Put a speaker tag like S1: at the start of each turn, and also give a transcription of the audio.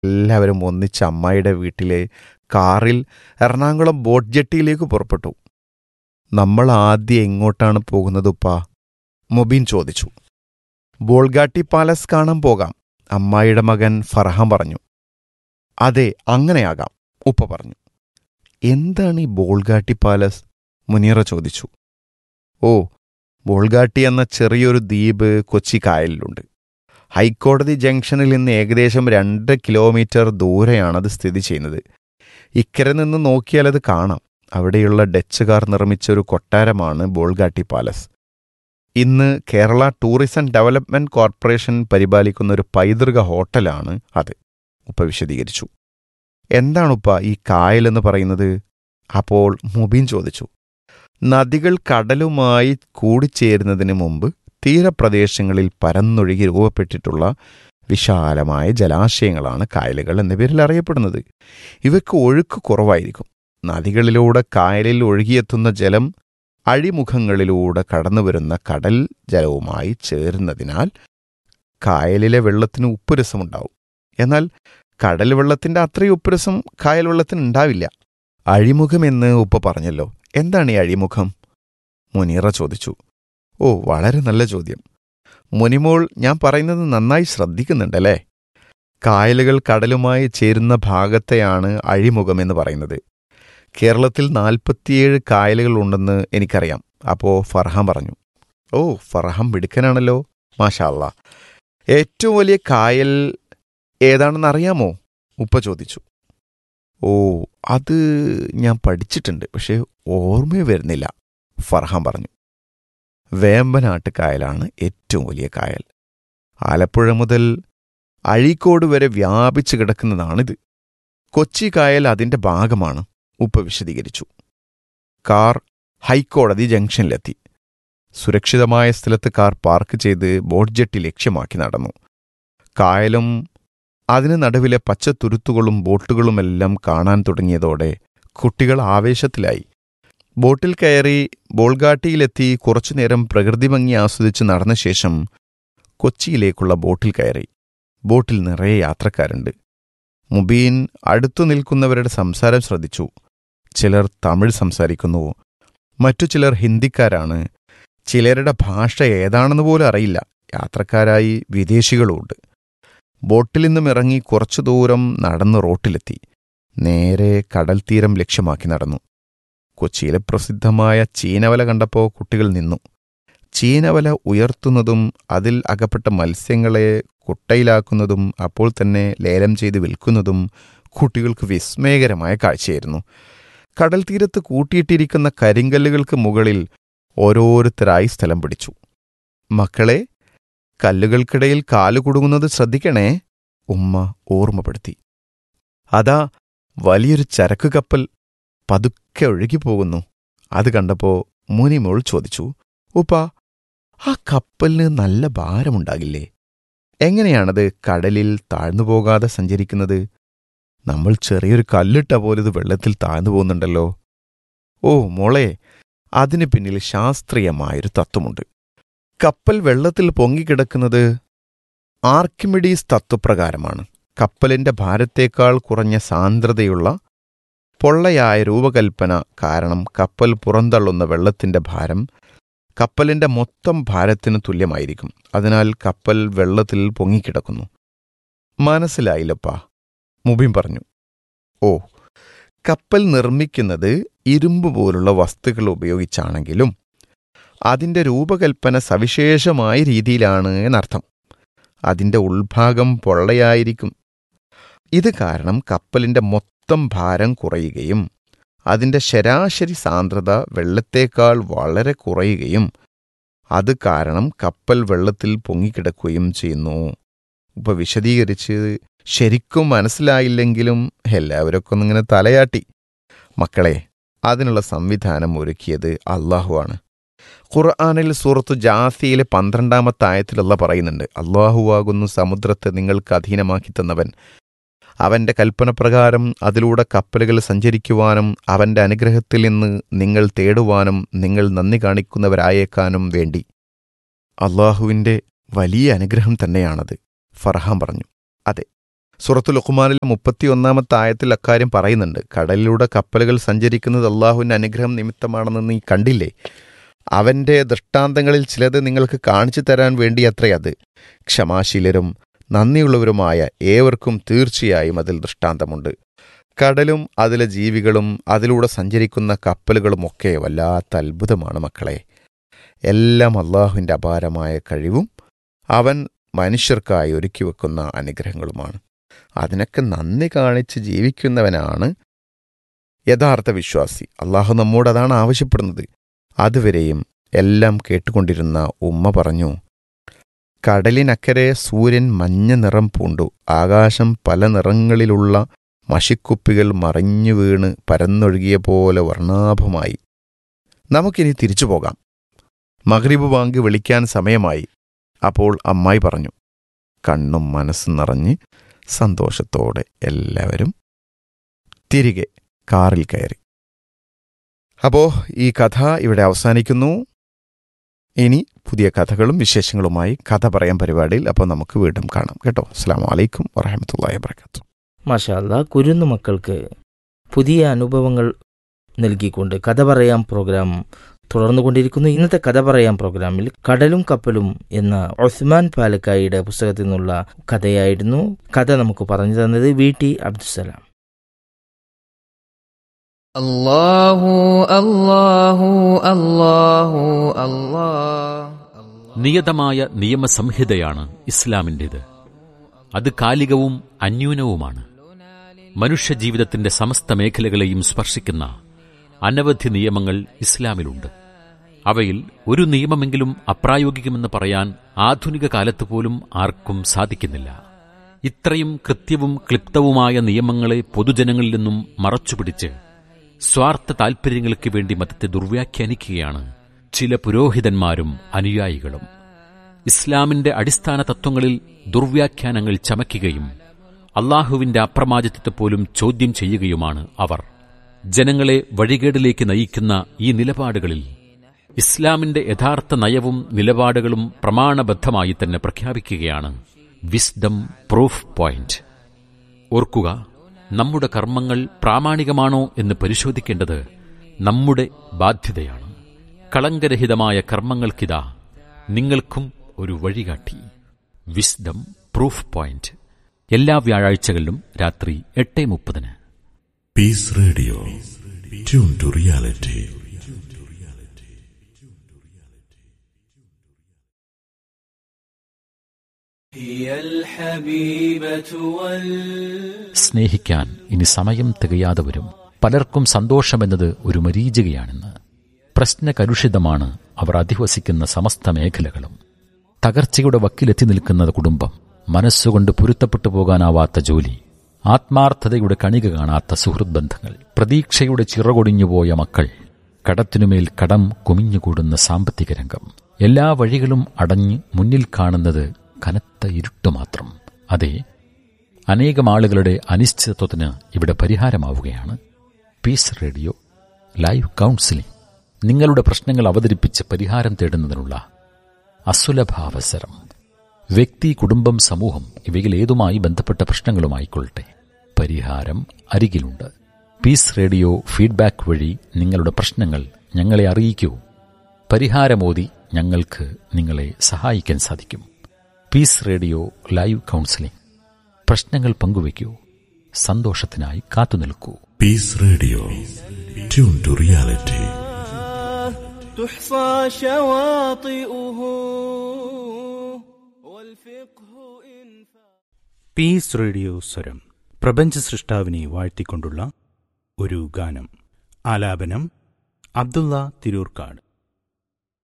S1: എല്ലാവരും ഒന്നിച്ച് അമ്മായിയുടെ വീട്ടിലെ കാറിൽ എറണാകുളം ബോട്ട് ജെട്ടിയിലേക്ക് പുറപ്പെട്ടു നമ്മൾ ആദ്യം എങ്ങോട്ടാണ് പോകുന്നത് ഉപ്പാ മൊബീൻ ചോദിച്ചു ബോൾഗാട്ടി പാലസ് കാണാൻ പോകാം അമ്മായിയുടെ മകൻ ഫർഹാൻ പറഞ്ഞു അതെ അങ്ങനെയാകാം ഉപ്പ പറഞ്ഞു എന്താണ് ഈ ബോൾഗാട്ടി പാലസ് മുനീറ ചോദിച്ചു ഓ ബോൾഗാട്ടി എന്ന ചെറിയൊരു ദ്വീപ് കൊച്ചി കായലിലുണ്ട് ഹൈക്കോടതി ജംഗ്ഷനിൽ നിന്ന് ഏകദേശം രണ്ട് കിലോമീറ്റർ ദൂരെയാണത് സ്ഥിതി ചെയ്യുന്നത് ഇക്കരെ നിന്ന് നോക്കിയാൽ അത് കാണാം അവിടെയുള്ള ഡച്ചുകാർ നിർമ്മിച്ച ഒരു കൊട്ടാരമാണ് ബോൾഗാട്ടി പാലസ് ഇന്ന് കേരള ടൂറിസം ഡെവലപ്മെന്റ് കോർപ്പറേഷൻ പരിപാലിക്കുന്ന ഒരു പൈതൃക ഹോട്ടലാണ് അത് ഉപ്പ വിശദീകരിച്ചു എന്താണുപ്പ ഈ കായലെന്ന് പറയുന്നത് അപ്പോൾ മുബീൻ ചോദിച്ചു നദികൾ കടലുമായി കൂടിച്ചേരുന്നതിന് മുമ്പ് തീരപ്രദേശങ്ങളിൽ പരന്നൊഴുകി രൂപപ്പെട്ടിട്ടുള്ള വിശാലമായ ജലാശയങ്ങളാണ് കായലുകൾ എന്ന പേരിൽ അറിയപ്പെടുന്നത് ഇവയ്ക്ക് ഒഴുക്ക് കുറവായിരിക്കും നദികളിലൂടെ കായലിൽ ഒഴുകിയെത്തുന്ന ജലം അഴിമുഖങ്ങളിലൂടെ കടന്നുവരുന്ന കടൽ ജലവുമായി ചേരുന്നതിനാൽ കായലിലെ വെള്ളത്തിന് ഉപ്പുരസമുണ്ടാവും എന്നാൽ കടൽ വെള്ളത്തിന്റെ അത്രയും ഉപ്പുരസം കായൽ വെള്ളത്തിന് ഉണ്ടാവില്ല അഴിമുഖമെന്ന് ഉപ്പ പറഞ്ഞല്ലോ എന്താണ് ഈ അഴിമുഖം മുനീറ ചോദിച്ചു ഓ വളരെ നല്ല ചോദ്യം മുനിമോൾ ഞാൻ പറയുന്നത് നന്നായി ശ്രദ്ധിക്കുന്നുണ്ടല്ലേ കായലുകൾ കടലുമായി ചേരുന്ന ഭാഗത്തെയാണ് അഴിമുഖമെന്ന് പറയുന്നത് കേരളത്തിൽ നാൽപ്പത്തിയേഴ് കായലുകൾ ഉണ്ടെന്ന് എനിക്കറിയാം അപ്പോൾ ഫർഹാം പറഞ്ഞു ഓ ഫർഹാം മിടുക്കനാണല്ലോ മാഷാല്ല ഏറ്റവും വലിയ കായൽ ഏതാണെന്ന് അറിയാമോ ഉപ്പ ചോദിച്ചു ഓ അത് ഞാൻ പഠിച്ചിട്ടുണ്ട് പക്ഷേ ഓർമ്മ വരുന്നില്ല ഫർഹാൻ പറഞ്ഞു വേമ്പനാട്ട് കായലാണ് ഏറ്റവും വലിയ കായൽ ആലപ്പുഴ മുതൽ അഴീക്കോട് വരെ വ്യാപിച്ചു കിടക്കുന്നതാണിത് കൊച്ചി കായൽ അതിന്റെ ഭാഗമാണ് ഉപ്പ വിശദീകരിച്ചു കാർ ഹൈക്കോടതി ജംഗ്ഷനിലെത്തി സുരക്ഷിതമായ സ്ഥലത്ത് കാർ പാർക്ക് ചെയ്ത് ബോട്ട് ജെട്ടി ലക്ഷ്യമാക്കി നടന്നു കായലും അതിന് നടുവിലെ പച്ചത്തുരുത്തുകളും ബോട്ടുകളുമെല്ലാം കാണാൻ തുടങ്ങിയതോടെ കുട്ടികൾ ആവേശത്തിലായി ബോട്ടിൽ കയറി ബോൾഗാട്ടിയിലെത്തി കുറച്ചുനേരം പ്രകൃതി ഭംഗി ആസ്വദിച്ച് നടന്ന ശേഷം കൊച്ചിയിലേക്കുള്ള ബോട്ടിൽ കയറി ബോട്ടിൽ നിറയെ യാത്രക്കാരുണ്ട് മുബീൻ അടുത്തു നിൽക്കുന്നവരുടെ സംസാരം ശ്രദ്ധിച്ചു ചിലർ തമിഴ് സംസാരിക്കുന്നു മറ്റു ചിലർ ഹിന്ദിക്കാരാണ് ചിലരുടെ ഭാഷ ഏതാണെന്ന് പോലും അറിയില്ല യാത്രക്കാരായി വിദേശികളുമുണ്ട് ബോട്ടിൽ നിന്നും ഇറങ്ങി കുറച്ചു ദൂരം നടന്ന് റോട്ടിലെത്തി നേരെ കടൽ തീരം ലക്ഷ്യമാക്കി നടന്നു കൊച്ചിയിലെ പ്രസിദ്ധമായ ചീനവല കണ്ടപ്പോൾ കുട്ടികൾ നിന്നു ചീനവല ഉയർത്തുന്നതും അതിൽ അകപ്പെട്ട മത്സ്യങ്ങളെ കുട്ടയിലാക്കുന്നതും അപ്പോൾ തന്നെ ലേലം ചെയ്ത് വിൽക്കുന്നതും കുട്ടികൾക്ക് വിസ്മയകരമായ കാഴ്ചയായിരുന്നു കടൽ തീരത്ത് കൂട്ടിയിട്ടിരിക്കുന്ന കരിങ്കല്ലുകൾക്ക് മുകളിൽ ഓരോരുത്തരായി സ്ഥലം പിടിച്ചു മക്കളെ കല്ലുകൾക്കിടയിൽ കാലു കുടുങ്ങുന്നത് ശ്രദ്ധിക്കണേ ഉമ്മ ഓർമ്മപ്പെടുത്തി അതാ വലിയൊരു ചരക്ക് കപ്പൽ പതുക്കെ ഒഴുകിപ്പോകുന്നു അത് കണ്ടപ്പോ മുനിമോൾ ചോദിച്ചു ഉപ്പ ആ കപ്പലിന് നല്ല ഭാരമുണ്ടാകില്ലേ എങ്ങനെയാണത് കടലിൽ താഴ്ന്നു പോകാതെ സഞ്ചരിക്കുന്നത് നമ്മൾ ചെറിയൊരു കല്ലിട്ട പോലെ ഇത് വെള്ളത്തിൽ താഴ്ന്നു പോകുന്നുണ്ടല്ലോ ഓ മോളെ അതിനു പിന്നിൽ ശാസ്ത്രീയമായൊരു തത്വമുണ്ട് കപ്പൽ വെള്ളത്തിൽ പൊങ്ങിക്കിടക്കുന്നത് ആർക്കിമിഡീസ് തത്വപ്രകാരമാണ് കപ്പലിന്റെ ഭാരത്തേക്കാൾ കുറഞ്ഞ സാന്ദ്രതയുള്ള പൊള്ളയായ രൂപകൽപ്പന കാരണം കപ്പൽ പുറന്തള്ളുന്ന വെള്ളത്തിന്റെ ഭാരം കപ്പലിന്റെ മൊത്തം ഭാരത്തിന് തുല്യമായിരിക്കും അതിനാൽ കപ്പൽ വെള്ളത്തിൽ പൊങ്ങിക്കിടക്കുന്നു മനസ്സിലായില്ലപ്പാ മുബീൻ പറഞ്ഞു ഓ കപ്പൽ നിർമ്മിക്കുന്നത് ഇരുമ്പ് പോലുള്ള വസ്തുക്കൾ ഉപയോഗിച്ചാണെങ്കിലും അതിന്റെ രൂപകൽപ്പന സവിശേഷമായ രീതിയിലാണ് എന്നർത്ഥം അതിന്റെ ഉൾഭാഗം പൊള്ളയായിരിക്കും ഇത് കാരണം കപ്പലിന്റെ മൊത്തം ഭാരം കുറയുകയും അതിന്റെ ശരാശരി സാന്ദ്രത വെള്ളത്തേക്കാൾ വളരെ കുറയുകയും അത് കാരണം കപ്പൽ വെള്ളത്തിൽ പൊങ്ങിക്കിടക്കുകയും ചെയ്യുന്നു ഇപ്പൊ വിശദീകരിച്ച് ശരിക്കും മനസ്സിലായില്ലെങ്കിലും എല്ലാവരൊക്കെ ഒന്നിങ്ങനെ തലയാട്ടി മക്കളെ അതിനുള്ള സംവിധാനം ഒരുക്കിയത് അള്ളാഹുവാണ് ഖുർആാനിൽ സൂറത്തു ജാസിയിലെ പന്ത്രണ്ടാമത്തെ ആയത്തിലുള്ള പറയുന്നുണ്ട് അള്ളാഹുവാകുന്നു സമുദ്രത്തെ നിങ്ങൾക്ക് അധീനമാക്കി തന്നവൻ അവന്റെ കൽപ്പനപ്രകാരം അതിലൂടെ കപ്പലുകൾ സഞ്ചരിക്കുവാനും അവന്റെ അനുഗ്രഹത്തിൽ നിന്ന് നിങ്ങൾ തേടുവാനും നിങ്ങൾ നന്ദി കാണിക്കുന്നവരായേക്കാനും വേണ്ടി അള്ളാഹുവിന്റെ വലിയ അനുഗ്രഹം തന്നെയാണത് ഫർഹാം പറഞ്ഞു അതെ സുറത്തു ലുഖ്മാനിലെ മുപ്പത്തി ഒന്നാമത്തെ ആയത്തിൽ അക്കാര്യം പറയുന്നുണ്ട് കടലിലൂടെ കപ്പലുകൾ സഞ്ചരിക്കുന്നത് അള്ളാഹുവിൻ്റെ അനുഗ്രഹം നിമിത്തമാണെന്ന് നീ കണ്ടില്ലേ അവൻ്റെ ദൃഷ്ടാന്തങ്ങളിൽ ചിലത് നിങ്ങൾക്ക് കാണിച്ചു തരാൻ വേണ്ടി അത്രയത് ക്ഷമാശീലരും നന്ദിയുള്ളവരുമായ ഏവർക്കും തീർച്ചയായും അതിൽ ദൃഷ്ടാന്തമുണ്ട് കടലും അതിലെ ജീവികളും അതിലൂടെ സഞ്ചരിക്കുന്ന കപ്പലുകളുമൊക്കെ വല്ലാത്ത അത്ഭുതമാണ് മക്കളെ എല്ലാം അള്ളാഹുവിൻ്റെ അപാരമായ കഴിവും അവൻ മനുഷ്യർക്കായി ഒരുക്കി വെക്കുന്ന അനുഗ്രഹങ്ങളുമാണ് അതിനൊക്കെ നന്ദി കാണിച്ച് ജീവിക്കുന്നവനാണ് യഥാർത്ഥ വിശ്വാസി അള്ളാഹു നമ്മോട് അതാണ് ആവശ്യപ്പെടുന്നത് അതുവരെയും എല്ലാം കേട്ടുകൊണ്ടിരുന്ന ഉമ്മ പറഞ്ഞു കടലിനക്കരെ സൂര്യൻ മഞ്ഞ നിറം പൂണ്ടു ആകാശം പല നിറങ്ങളിലുള്ള മഷിക്കുപ്പികൾ മറിഞ്ഞു വീണ് പരന്നൊഴുകിയ പോലെ വർണ്ണാഭമായി നമുക്കിനി തിരിച്ചു പോകാം മഗ്രിബ് ബാങ്ക് വിളിക്കാൻ സമയമായി അപ്പോൾ അമ്മായി പറഞ്ഞു കണ്ണും മനസ്സും നിറഞ്ഞ് സന്തോഷത്തോടെ എല്ലാവരും തിരികെ കാറിൽ കയറി അപ്പോൾ ഈ കഥ ഇവിടെ അവസാനിക്കുന്നു ഇനി പുതിയ കഥകളും വിശേഷങ്ങളുമായി കഥ പറയാൻ പരിപാടിയിൽ അപ്പോൾ നമുക്ക് വീണ്ടും കാണാം കേട്ടോ അസ്സാം വലൈക്കും വറഹമത്തല്ലാ വാബർക്കാത്തു
S2: മാഷാല്ല കുരുന്നു മക്കൾക്ക് പുതിയ അനുഭവങ്ങൾ നൽകിക്കൊണ്ട് കഥ പറയാം പ്രോഗ്രാം തുടർന്നുകൊണ്ടിരിക്കുന്നു ഇന്നത്തെ കഥ പറയാം പ്രോഗ്രാമിൽ കടലും കപ്പലും എന്ന ഒസ്മാൻ പാലക്കായിയുടെ പുസ്തകത്തിൽ നിന്നുള്ള കഥയായിരുന്നു കഥ നമുക്ക് പറഞ്ഞു തന്നത് വി ടി അബ്ദുസലാം
S3: الله الله الله الله
S4: നിയതമായ നിയമസംഹിതയാണ് ഇസ്ലാമിൻ്റേത് അത് കാലികവും അന്യൂനവുമാണ് മനുഷ്യജീവിതത്തിന്റെ സമസ്ത മേഖലകളെയും സ്പർശിക്കുന്ന അനവധി നിയമങ്ങൾ ഇസ്ലാമിലുണ്ട് അവയിൽ ഒരു നിയമമെങ്കിലും അപ്രായോഗികമെന്ന് പറയാൻ ആധുനിക കാലത്ത് പോലും ആർക്കും സാധിക്കുന്നില്ല ഇത്രയും കൃത്യവും ക്ലിപ്തവുമായ നിയമങ്ങളെ പൊതുജനങ്ങളിൽ നിന്നും മറച്ചുപിടിച്ച് സ്വാർത്ഥ താൽപര്യങ്ങൾക്ക് വേണ്ടി മതത്തെ ദുർവ്യാഖ്യാനിക്കുകയാണ് ചില പുരോഹിതന്മാരും അനുയായികളും ഇസ്ലാമിന്റെ അടിസ്ഥാന തത്വങ്ങളിൽ ദുർവ്യാഖ്യാനങ്ങൾ ചമയ്ക്കുകയും അള്ളാഹുവിന്റെ അപ്രമാദിത്വത്തെ പോലും ചോദ്യം ചെയ്യുകയുമാണ് അവർ ജനങ്ങളെ വഴികേടിലേക്ക് നയിക്കുന്ന ഈ നിലപാടുകളിൽ ഇസ്ലാമിന്റെ യഥാർത്ഥ നയവും നിലപാടുകളും പ്രമാണബദ്ധമായി തന്നെ പ്രഖ്യാപിക്കുകയാണ് വിസ്ഡം പ്രൂഫ് പോയിന്റ് ഓർക്കുക നമ്മുടെ കർമ്മങ്ങൾ പ്രാമാണികമാണോ എന്ന് പരിശോധിക്കേണ്ടത് നമ്മുടെ ബാധ്യതയാണ് കളങ്കരഹിതമായ കർമ്മങ്ങൾക്കിതാ നിങ്ങൾക്കും ഒരു വഴികാട്ടി വിസ്ഡം പ്രൂഫ് പോയിന്റ് എല്ലാ വ്യാഴാഴ്ചകളിലും രാത്രി എട്ട് മുപ്പതിന്
S5: Peace Radio. Tune to reality.
S6: هي الحبيبة وال
S4: സ്നേഹിക്കാൻ ഇനി സമയം തികയാതെ വരും പലർക്കും സന്തോഷമെന്നത് ഒരു മരീചികയാണെന്ന് പ്രശ്നകലുഷിതമാണ് അവർ അധിവസിക്കുന്ന സമസ്ത മേഖലകളും തകർച്ചയുടെ വക്കിലെത്തി നിൽക്കുന്ന കുടുംബം മനസ്സുകൊണ്ട് പൊരുത്തപ്പെട്ടു പോകാനാവാത്ത ജോലി ആത്മാർത്ഥതയുടെ കണിക കാണാത്ത സുഹൃത് ബന്ധങ്ങൾ പ്രതീക്ഷയുടെ ചിറകൊടിഞ്ഞുപോയ മക്കൾ കടത്തിനുമേൽ കടം കുമിഞ്ഞുകൂടുന്ന സാമ്പത്തിക രംഗം എല്ലാ വഴികളും അടഞ്ഞ് മുന്നിൽ കാണുന്നത് കനത്ത ഇരുട്ട് മാത്രം അതെ അനേകം ആളുകളുടെ അനിശ്ചിതത്വത്തിന് ഇവിടെ പരിഹാരമാവുകയാണ് പീസ് റേഡിയോ ലൈവ് കൗൺസിലിംഗ് നിങ്ങളുടെ പ്രശ്നങ്ങൾ അവതരിപ്പിച്ച് പരിഹാരം തേടുന്നതിനുള്ള അസുലഭാവസരം വ്യക്തി കുടുംബം സമൂഹം ഇവയിൽ ഏതുമായി ബന്ധപ്പെട്ട പ്രശ്നങ്ങളുമായിക്കൊള്ളട്ടെ പരിഹാരം അരികിലുണ്ട് പീസ് റേഡിയോ ഫീഡ്ബാക്ക് വഴി നിങ്ങളുടെ പ്രശ്നങ്ങൾ ഞങ്ങളെ അറിയിക്കൂ പരിഹാരമോതി ഞങ്ങൾക്ക് നിങ്ങളെ സഹായിക്കാൻ സാധിക്കും പീസ് റേഡിയോ ലൈവ് കൗൺസിലിംഗ് പ്രശ്നങ്ങൾ പങ്കുവയ്ക്കൂ സന്തോഷത്തിനായി കാത്തുനിൽക്കൂ
S5: Peace Radio. Tune to reality.
S6: تحصى شواطئه والفقه إن
S7: peace radio സ്വരം പ്രപഞ്ച സൃഷ്ടാവിനെ വാഴ്ത്തിക്കൊണ്ടുള്ള ഒരു ഗാനം ആലാപനം അബ്ദുള്ള തിരൂർക്കാട്